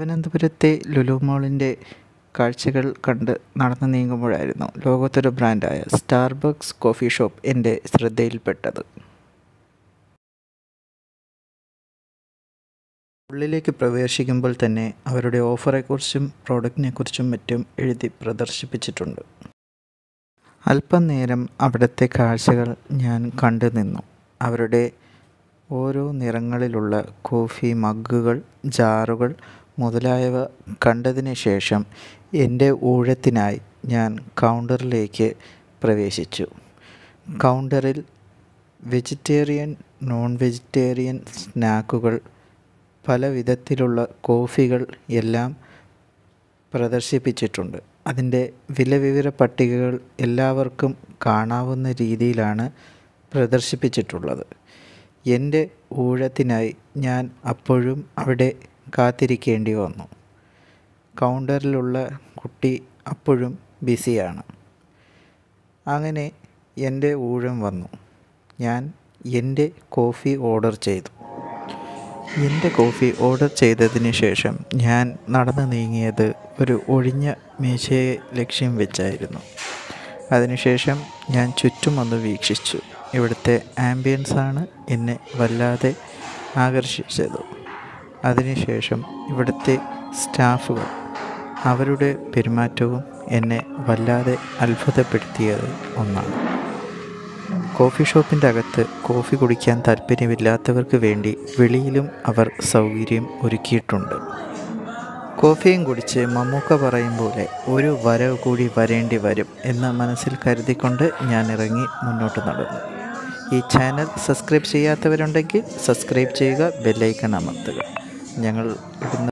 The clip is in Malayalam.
തിരുവനന്തപുരത്തെ ലുലു മാളിൻ്റെ കാഴ്ചകൾ കണ്ട് നടന്നു നീങ്ങുമ്പോഴായിരുന്നു ലോകോത്തര ബ്രാൻഡായ സ്റ്റാർബക്സ് കോഫി ഷോപ്പ് എൻ്റെ ശ്രദ്ധയിൽപ്പെട്ടത് ഉള്ളിലേക്ക് പ്രവേശിക്കുമ്പോൾ തന്നെ അവരുടെ ഓഫറെക്കുറിച്ചും പ്രോഡക്റ്റിനെക്കുറിച്ചും മറ്റും എഴുതി പ്രദർശിപ്പിച്ചിട്ടുണ്ട് അല്പം നേരം അവിടുത്തെ കാഴ്ചകൾ ഞാൻ കണ്ടു നിന്നു അവരുടെ ഓരോ നിറങ്ങളിലുള്ള കോഫി മഗ്ഗുകൾ ജാറുകൾ മുതലായവ കണ്ടതിന് ശേഷം എൻ്റെ ഊഴത്തിനായി ഞാൻ കൗണ്ടറിലേക്ക് പ്രവേശിച്ചു കൗണ്ടറിൽ വെജിറ്റേറിയൻ നോൺ വെജിറ്റേറിയൻ സ്നാക്കുകൾ പല വിധത്തിലുള്ള കോഫികൾ എല്ലാം പ്രദർശിപ്പിച്ചിട്ടുണ്ട് അതിൻ്റെ വിലവിവര പട്ടികകൾ എല്ലാവർക്കും കാണാവുന്ന രീതിയിലാണ് പ്രദർശിപ്പിച്ചിട്ടുള്ളത് എൻ്റെ ഊഴത്തിനായി ഞാൻ അപ്പോഴും അവിടെ കാത്തിരിക്കേണ്ടി വന്നു കൗണ്ടറിലുള്ള കുട്ടി അപ്പോഴും ബിസിയാണ് അങ്ങനെ എൻ്റെ ഊഴം വന്നു ഞാൻ എൻ്റെ കോഫി ഓർഡർ ചെയ്തു എൻ്റെ കോഫി ഓർഡർ ചെയ്തതിന് ശേഷം ഞാൻ നടന്നു നീങ്ങിയത് ഒരു ഒഴിഞ്ഞ മേശയെ ലക്ഷ്യം വെച്ചായിരുന്നു അതിനുശേഷം ഞാൻ ചുറ്റും ഒന്ന് വീക്ഷിച്ചു ഇവിടുത്തെ ആംബിയൻസാണ് എന്നെ വല്ലാതെ ആകർഷിച്ചത് അതിനുശേഷം ഇവിടുത്തെ സ്റ്റാഫുകൾ അവരുടെ പെരുമാറ്റവും എന്നെ വല്ലാതെ അത്ഭുതപ്പെടുത്തിയത് ഒന്നാണ് കോഫി ഷോപ്പിൻ്റെ അകത്ത് കോഫി കുടിക്കാൻ താല്പര്യമില്ലാത്തവർക്ക് വേണ്ടി വെളിയിലും അവർ സൗകര്യം ഒരുക്കിയിട്ടുണ്ട് കോഫിയും കുടിച്ച് മമ്മൂക്ക പറയും പോലെ ഒരു വരവ് കൂടി വരേണ്ടി വരും എന്ന് മനസ്സിൽ കരുതിക്കൊണ്ട് ഞാൻ ഇറങ്ങി മുന്നോട്ട് നടന്നു ഈ ചാനൽ സബ്സ്ക്രൈബ് ചെയ്യാത്തവരുണ്ടെങ്കിൽ സബ്സ്ക്രൈബ് ചെയ്യുക ബെല്ലൈക്കൺ അമർത്തുക ഞങ്ങൾ ഇടുന്ന